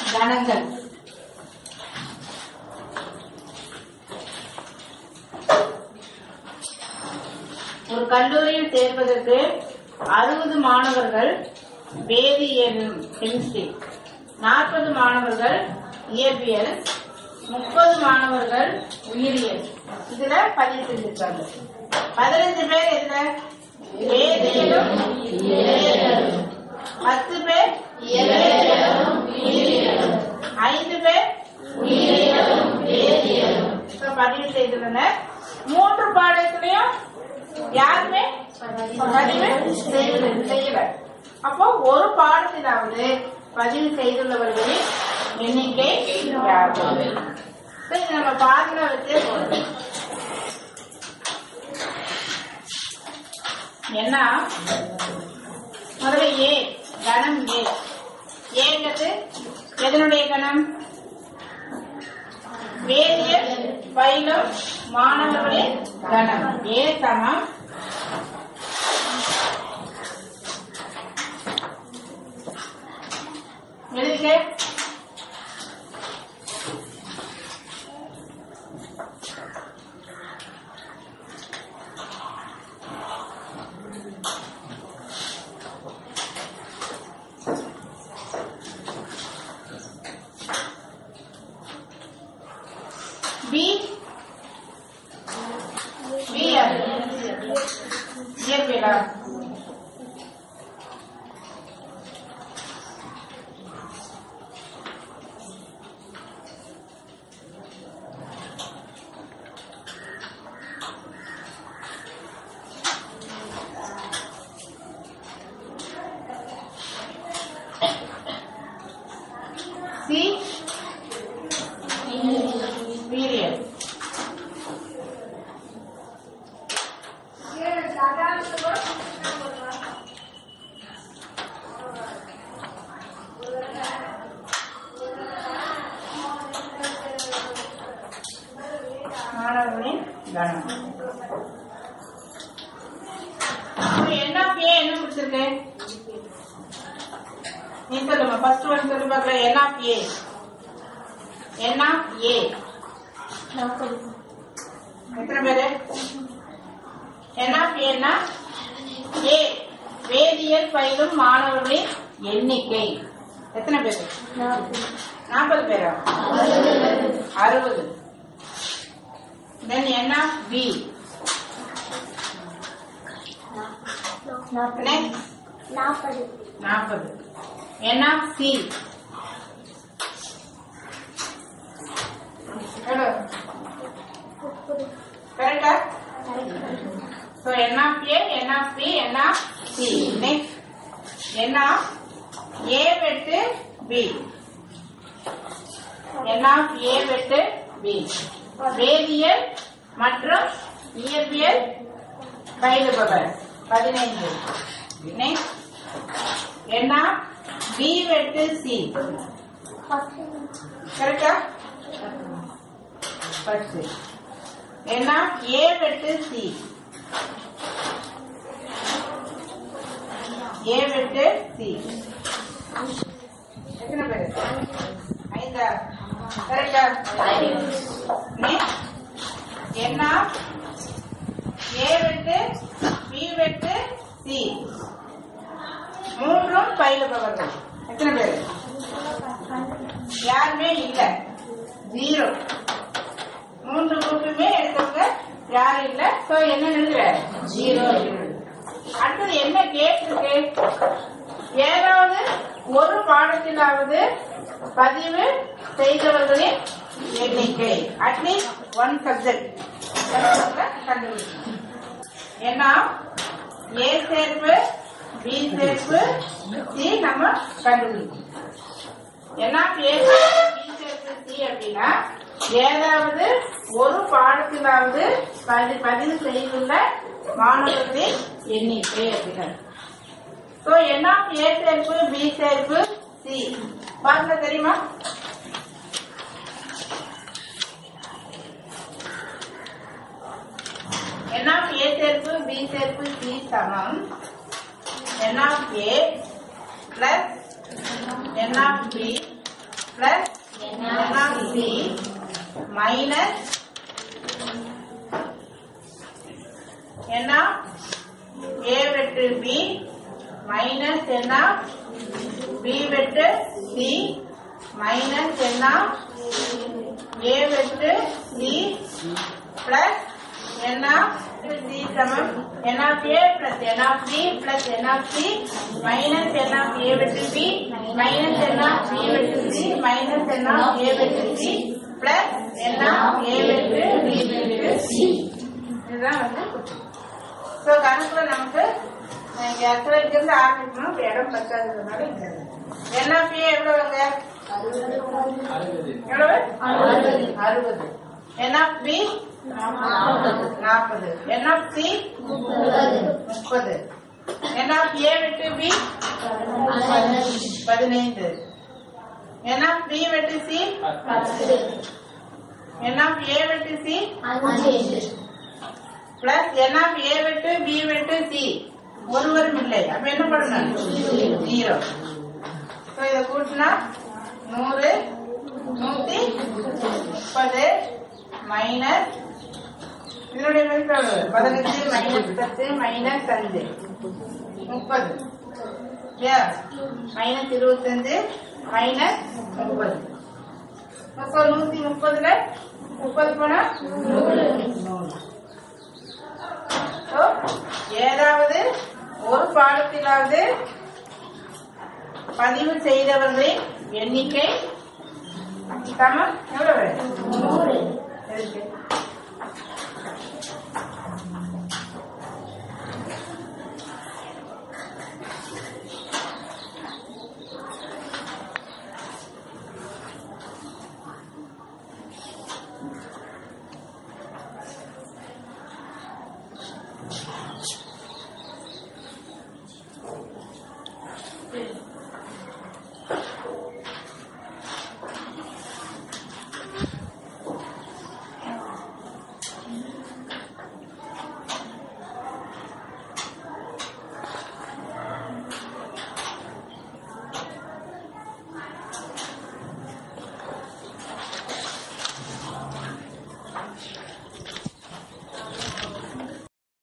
கணங்கள் ஒரு கல்லூரியில் சேர்ப்பதற்கு அறுபது மாணவர்கள் வேதியியல் கெமிஸ்ட்ரி நாற்பது மாணவர்கள் இயற்பியல் முப்பது மாணவர்கள் உயிரியல் இதுல பதிவு செஞ்சிருக்காங்க பதினஞ்சு பேர் எதுல வேதியியலும் இயற்பியலும். பத்து பேர் இயற்பியலும் உயிரியலும். ஐந்து பேர் உயிரியலும் வேதியியலும். இப்ப பதிவு செய்துள்ளனர் மூன்று பாடத்திலையும் யாருமே பதிவு செய்யவில்லை செய்யல அப்போ ஒரு பாடத்திலாவது பதிவு செய்துள்ளவர்களின் எண்ணிக்கை யாரு இப்ப இது நம்ம பாடல வச்சே போடணும் என்ன முதல்ல ஏ கணம் ஏ ஏங்கிறது எதனுடைய கணம் வேதியியல் பயிலும் மாணவர்களின் கணம் ஏ சமம் எழுதிக்க பி பி யாரு இயற்பியலா சி பீரியட் மாணவர்களின் கணம் இப்ப என்ன பே என்ன முடிச்சிருக்கு நீ சொல்லுங்க ஃபர்ஸ்ட் ஒன் சொல்லி பார்க்கலாம் என்ன ஏ என்ன ஏ எத்தனை பேரு என்ன ஏன்னா ஏ வேதியியல் பயிலும் மாணவர்களின் எண்ணிக்கை எத்தனை பேரு நாற்பது பேரா அறுபது தென் என்ன பி நெக்ஸ்ட் நாற்பது நாற்பது என்ன சி முப்பது கரெக்டா so n of A n of B n of C next n of A வெட்டு பி என் ஆஃப் ஏ வெட்டு பி வேதியியல் மற்றும் இயற்பியல் பயிலுபவர் பதினைந்து நெக்ஸ்ட் என் ஆஃப் பி வெட்டு சி பத்து கரெக்டா பத்து என்ன ஏ வெட்டு சி ஏ வெட்டு சி எத்தனை பேர் ஐந்தா கரெக்டா என்ன ஏ வெட்டு பி வெட்டு சி மூன்றும் பயிலுபவர்கள் எத்தனை பேர் யாருமே இல்ல ஜீரோ மூன்று குரூப்புமே எடுத்தவங்க யாரும் இல்ல சோ என்ன எழுதுற ஜீரோ அடுத்தது என்ன கேட்டிருக்கு ஏதாவது ஒரு பாடத்திலாவது பதிவு செய்தவர்களின் எண்ணிக்கை அட்லீஸ்ட் ஒன் சப்ஜெக்ட் கண்டுபிடிக்கணும் ஏன்னா ஏ சேர்ப்பு பி சேர்ப்பு சி நம்ம கண்டுபிடிக்கணும் என்ன ஏ சேர்ப்பு பி சேர்ப்பு சி அப்படின்னா ஏதாவது ஒரு பாடத்திலாவது பதி- பதிவு செய்துள்ள மாணவர்களின் எண்ணிக்கை அப்படின்னா சோ என்ன ஏ சேர்ப்பு பி சேர்ப்பு சி பாருங்க தெரியுமா n of a சேர்ப்பு b சேர்ப்பு c சமம் n of a plus n of b plus n of C minus n of A வெட்டு B minus n of B வெட்டு C minus n of A வெட்டு C plus n of C சமம் n of A plus n of B plus n of C minus n of A வெட்டு B minus n of B வெட்டு C minus n of A வெட்டு C plus n of A வெட்டு B வெட்டு C இதுதான் வந்து so கணக்குல நமக்கு இங்க அக்ரேட்ல இருந்து ஆரம்பிக்கணும் இப்ப இடம் பத்தாததுனால இந்த என் ஆஃப் ஏ எவ்வளவுங்க எவ்வளவு அறுபது என் ஆஃப் பி நாற்பது என் ஆஃப் சி முப்பது என் ஆஃப் ஏ விட்டு பி பதினைந்து என் ஆஃப் பி வெட்டு சி என் ஆஃப் ஏ வெட்டு C plus n of A வெட்டு பி வெட்டு சி ஒருவரும் இல்லை அப்ப என்ன பண்ணணும் ஜீரோ ஸோ இதை கூட்டினா நூறு நூத்தி முப்பது மைனஸ் இதனுடைய மதிப்பு எவ்வளவு பதினஞ்சு மைனஸ் பத்து மைனஸ் அஞ்சு முப்பது இல்லையா மைனஸ் இருபத்தஞ்சு மைனஸ் முப்பது ஸோ நூத்தி முப்பதுல முப்பது போனா நூறு So, ஏதாவது ஒரு பாடத்திலாவது பதிவு செய்தவர்களின் எண்ணிக்கை சமம் எவ்வளவு இருக்கு